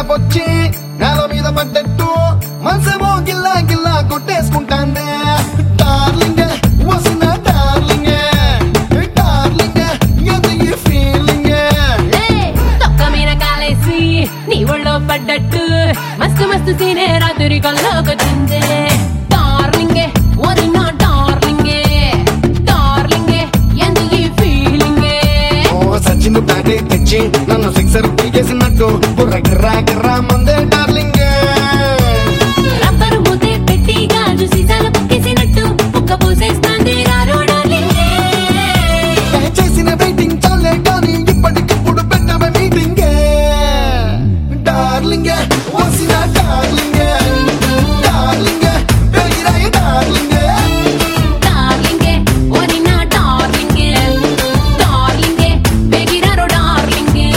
వరపొచ్చి నేల మీద పడ్డట్టు మనసేమో గిల్లా గిల్లా కొట్టేసుకుంటాందే డార్లింగ్ వసిన డార్లింగ్ డార్లింగ్ ఎంత ఈ ఫీలింగ్ లే, తొక్క మీద కాలేసి నీ ఒళ్ళో పడ్డట్టు మస్తు మస్తు సీనే రాత్రి కల్లోకొచ్చింది డార్లింగే ఓరి నా డార్లింగే డార్లింగే ఎందుకు ఈ ఫీలింగే ఓ సచిన్ బ్యాటే తెచ్చి నన్ను సిక్సర్ తీగేసినట్టు బుర్ర గిర్రా గిర్రా మందే డార్లింగ్ రబ్బరు మూతే పెట్టి గాజు సీసాలు పక్కేసినట్టు పుక్క పూసేస్తాంది రారో డార్లింగే చేసిన వెయిటింగ్ చాలే కానీ ఇప్పటికిప్పుడు పెట్టవే మీటింగ్ డార్లింగ్ వసిన డార్లింగ్ డార్లింగ్ పెరిగిరాయి డార్లింగ్ డార్లింగే ఓరి నా డార్లింగే డార్లింగే బెగిరారో డార్లింగే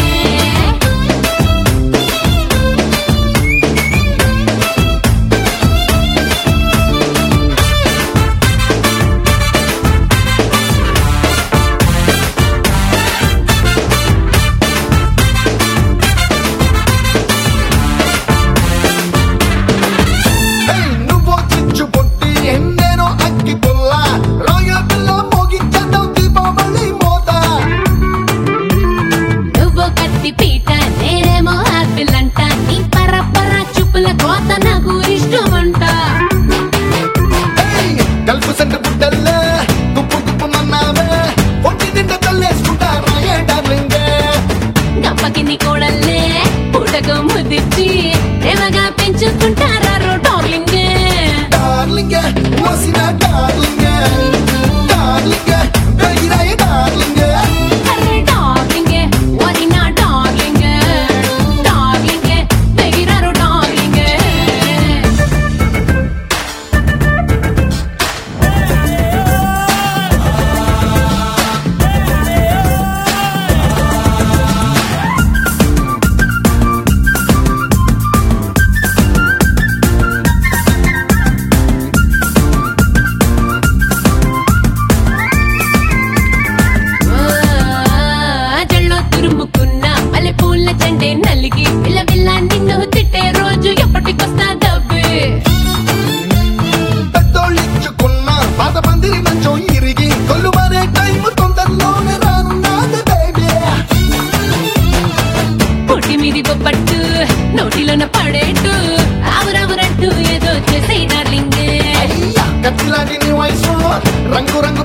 హే నువ్వో చిచ్చు పొట్టి ఎన్నేనో అక్కి పుల్ల రాయల్ పిల్ల మోగించడం దీపావళి మోత నువ్వు కత్తి పీట నేనేమో ఆపిల్ అంట నీ పర పర చూపుల కోత నాకు ఇష్టమంట హే కల్పు సంట పుట్టల్లే గుప్పు గుప్పు మన్నావే పొట్టి నిండా తల్లేసుకుంటా రాయే డార్లింగ్ గప్పకి నీ కోడల్లే పూటకు ముదిచ్చి ప్రేమగా పెంచుకుంటారా డార్లింగ్ డార్లింగ్ వసిన డార్లింగ్ డార్లింగ్ పెరిగిరాయి డార్లింగ్ అరే డార్లింగ్ ఓరి నా డార్లింగ్ డార్లింగ్ బెగిరారు డార్లింగ్ జల్లో తురుముకున్న మల్లె పూల చెండే నలిగి పిల్ల పిల్ల నిన్ను తిట్టే రోజు ఎప్పటికొస్తా దబ్బే పెద్దోళ్ళిచ్చుకున్న పాత పందిరి మంచం ఇరిగి కొల్లు మారే టైం తొందరలోనే రానున్నది బేబీ పొట్టి మీది పట్టు నోటిలోన పడేట్టు ఆవురావురంటూ ఏదో చేసే డార్లింగ్ అయ్యా కత్తిలాంటి నీ వయసు రంగు రంగు